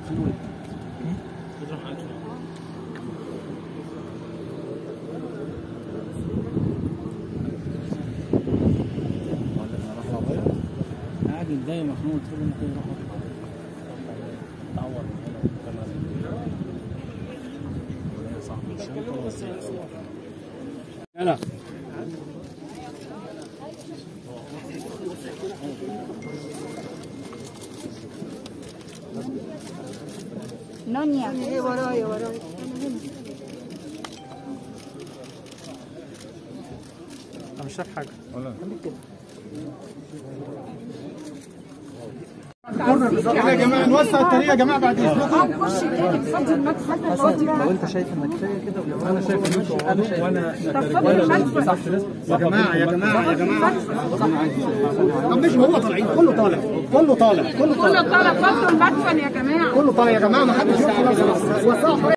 قاعد متضايق مخنوق تقول له ممكن يروح تعور يلا نونيا ايه ورايا ورايا انا مش شايف حاجه يا جماعه نوسع الطريق يا جماعه بعد اذنكم خش كده فضل المدخل فاضي لو انت شايف انك كفايه كده انا شايف ان انتوا انا شايف طب فضل المدخل يا جماعه يا جماعه يا جماعه طب مش هو طالعين كله طالع كله طالع كله كله طالع طلب فضل المدخل يا جماعه كله طالع يا جماعه ما حدش يدخل وسعوا